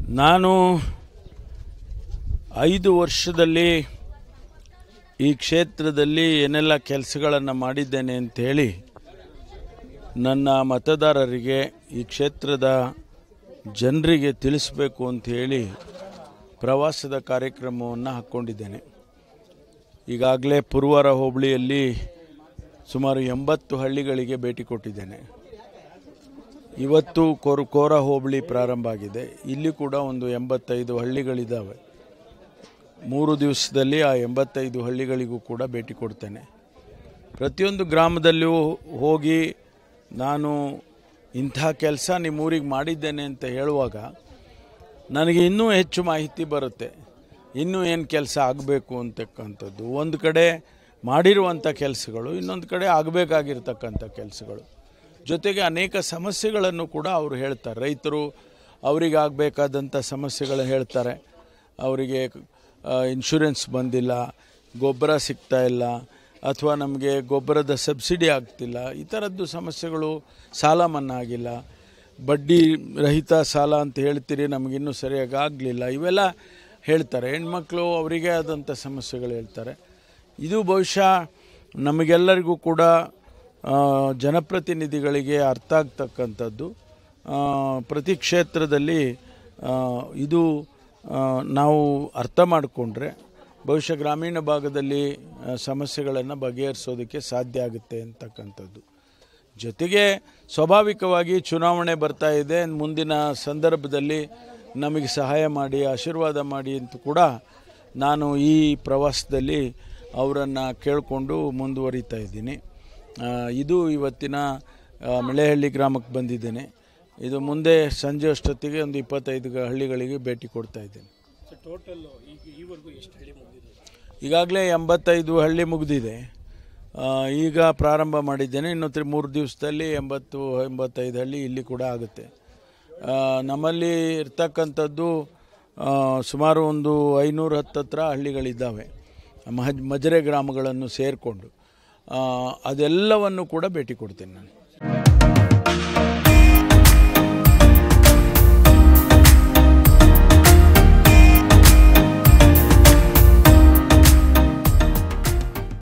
ನಾನು ಐದು ವರ್ಷದಲ್ಲಿ ಈ ಕ್ಷೇತ್ರದಲ್ಲಿ ಏನೆಲ್ಲ ಕೆಲಸಗಳನ್ನು ಮಾಡಿದ್ದೇನೆ ಅಂಥೇಳಿ ನನ್ನ ಮತದಾರರಿಗೆ ಈ ಕ್ಷೇತ್ರದ ಜನರಿಗೆ ತಿಳಿಸಬೇಕು ಅಂತ ಹೇಳಿ ಪ್ರವಾಸದ ಕಾರ್ಯಕ್ರಮವನ್ನು ಹಾಕ್ಕೊಂಡಿದ್ದೇನೆ ಈಗಾಗಲೇ ಪುರ್ವಾರ ಹೋಬಳಿಯಲ್ಲಿ ಸುಮಾರು ಎಂಬತ್ತು ಹಳ್ಳಿಗಳಿಗೆ ಭೇಟಿ ಕೊಟ್ಟಿದ್ದೇನೆ ಇವತ್ತು ಕೋರ್ ಕೋರ ಹೋಬಳಿ ಪ್ರಾರಂಭ ಆಗಿದೆ ಇಲ್ಲಿ ಕೂಡ ಒಂದು ಎಂಬತ್ತೈದು ಹಳ್ಳಿಗಳಿದ್ದಾವೆ ಮೂರು ದಿವಸದಲ್ಲಿ ಆ ಎಂಬತ್ತೈದು ಹಳ್ಳಿಗಳಿಗೂ ಕೂಡ ಭೇಟಿ ಕೊಡ್ತೇನೆ ಪ್ರತಿಯೊಂದು ಗ್ರಾಮದಲ್ಲಿಯೂ ಹೋಗಿ ನಾನು ಇಂಥ ಕೆಲಸ ನಿಮ್ಮೂರಿಗೆ ಮಾಡಿದ್ದೇನೆ ಅಂತ ಹೇಳುವಾಗ ನನಗೆ ಇನ್ನೂ ಹೆಚ್ಚು ಮಾಹಿತಿ ಬರುತ್ತೆ ಇನ್ನೂ ಏನು ಕೆಲಸ ಆಗಬೇಕು ಅಂತಕ್ಕಂಥದ್ದು ಒಂದು ಕಡೆ ಮಾಡಿರುವಂಥ ಕೆಲಸಗಳು ಇನ್ನೊಂದು ಕಡೆ ಆಗಬೇಕಾಗಿರ್ತಕ್ಕಂಥ ಕೆಲಸಗಳು ಜೊತೆಗೆ ಅನೇಕ ಸಮಸ್ಯೆಗಳನ್ನು ಕೂಡ ಅವರು ಹೇಳ್ತಾರೆ ರೈತರು ಅವರಿಗೆ ಆಗಬೇಕಾದಂಥ ಸಮಸ್ಯೆಗಳು ಹೇಳ್ತಾರೆ ಅವರಿಗೆ ಇನ್ಶೂರೆನ್ಸ್ ಬಂದಿಲ್ಲ ಗೊಬ್ಬರ ಸಿಗ್ತಾ ಇಲ್ಲ ಅಥವಾ ನಮಗೆ ಗೊಬ್ಬರದ ಸಬ್ಸಿಡಿ ಆಗ್ತಿಲ್ಲ ಈ ಥರದ್ದು ಸಮಸ್ಯೆಗಳು ಸಾಲ ಮನ್ನಾ ಆಗಿಲ್ಲ ಬಡ್ಡಿ ರಹಿತ ಸಾಲ ಅಂತ ಹೇಳ್ತೀರಿ ನಮಗಿನ್ನೂ ಸರಿಯಾಗಿ ಆಗಲಿಲ್ಲ ಇವೆಲ್ಲ ಹೇಳ್ತಾರೆ ಹೆಣ್ಮಕ್ಳು ಅವರಿಗೆ ಆದಂಥ ಸಮಸ್ಯೆಗಳು ಹೇಳ್ತಾರೆ ಇದು ಬಹುಶಃ ನಮಗೆಲ್ಲರಿಗೂ ಕೂಡ ಆ, ಜನಪ್ರತಿನಿಧಿಗಳಿಗೆ ಅರ್ಥ ಆಗ್ತಕ್ಕಂಥದ್ದು ಆ, ಪ್ರತಿ ಕ್ಷೇತ್ರದಲ್ಲಿ ಆ, ಇದು ಆ, ನಾವು ಅರ್ಥ ಮಾಡಿಕೊಂಡ್ರೆ ಬಹುಶಃ ಗ್ರಾಮೀಣ ಭಾಗದಲ್ಲಿ ಸಮಸ್ಯೆಗಳನ್ನು ಬಗೆಹರಿಸೋದಕ್ಕೆ ಸಾಧ್ಯ ಆಗುತ್ತೆ ಅಂತಕ್ಕಂಥದ್ದು ಜೊತೆಗೆ ಸ್ವಾಭಾವಿಕವಾಗಿ ಚುನಾವಣೆ ಬರ್ತಾ ಇದೆ ಮುಂದಿನ ಸಂದರ್ಭದಲ್ಲಿ ನಮಗೆ ಸಹಾಯ ಮಾಡಿ ಆಶೀರ್ವಾದ ಮಾಡಿ ಅಂತ ಕೂಡ ನಾನು ಈ ಪ್ರವಾಸದಲ್ಲಿ ಅವರನ್ನು ಕೇಳಿಕೊಂಡು ಮುಂದುವರಿತಾ ಇದ್ದೀನಿ ಆ, ಇದು ಇವತ್ತಿನ ಆ, ಮೆಳೆಹಳ್ಳಿ ಗ್ರಾಮಕ್ಕೆ ಬಂದಿದ್ದೇನೆ ಇದು ಮುಂದೆ ಸಂಜೆ ಅಷ್ಟೊತ್ತಿಗೆ ಒಂದು ಇಪ್ಪತ್ತೈದು ಗ- ಹಳ್ಳಿಗಳಿಗೆ ಭೇಟಿ ಕೊಡ್ತಾ ಇದ್ದೇನೆ ಟೋಟಲ್ ಈಗ ಈವರೆಗೂ ಎಷ್ಟು ಹಳ್ಳಿ ಮುಗಿದಿದೆ ಈಗಾಗಲೇ ಎಂಬತ್ತೈದು ಹಳ್ಳಿ ಮುಗಿದಿದೆ ಆ, ಈಗ ಪ್ರಾರಂಭ ಮಾಡಿದ್ದೇನೆ ಇನ್ನು ತ್ರಿ ಮೂರು ದಿವಸದಲ್ಲಿ ಎಂಬತ್ತು ಎಂಬತ್ತೈದು ಹಳ್ಳಿ ಇಲ್ಲಿ ಕೂಡ ಆಗುತ್ತೆ ಆ, ನಮ್ಮಲ್ಲಿ ಇರ್ತಕ್ಕಂಥದ್ದು ಆ, ಸುಮಾರು ಒಂದು ಐನೂರು ಹತ್ತತ್ರ ಹಳ್ಳಿಗಳಿದ್ದಾವೆ ಮಹಜ್ ಮಜರೆ ಗ್ರಾಮಗಳನ್ನು ಸೇರಿಕೊಂಡು ಅದೆಲ್ಲವನ್ನು ಕೂಡ ಭೇಟಿ ಕೊಡ್ತೇನೆ ನಾನು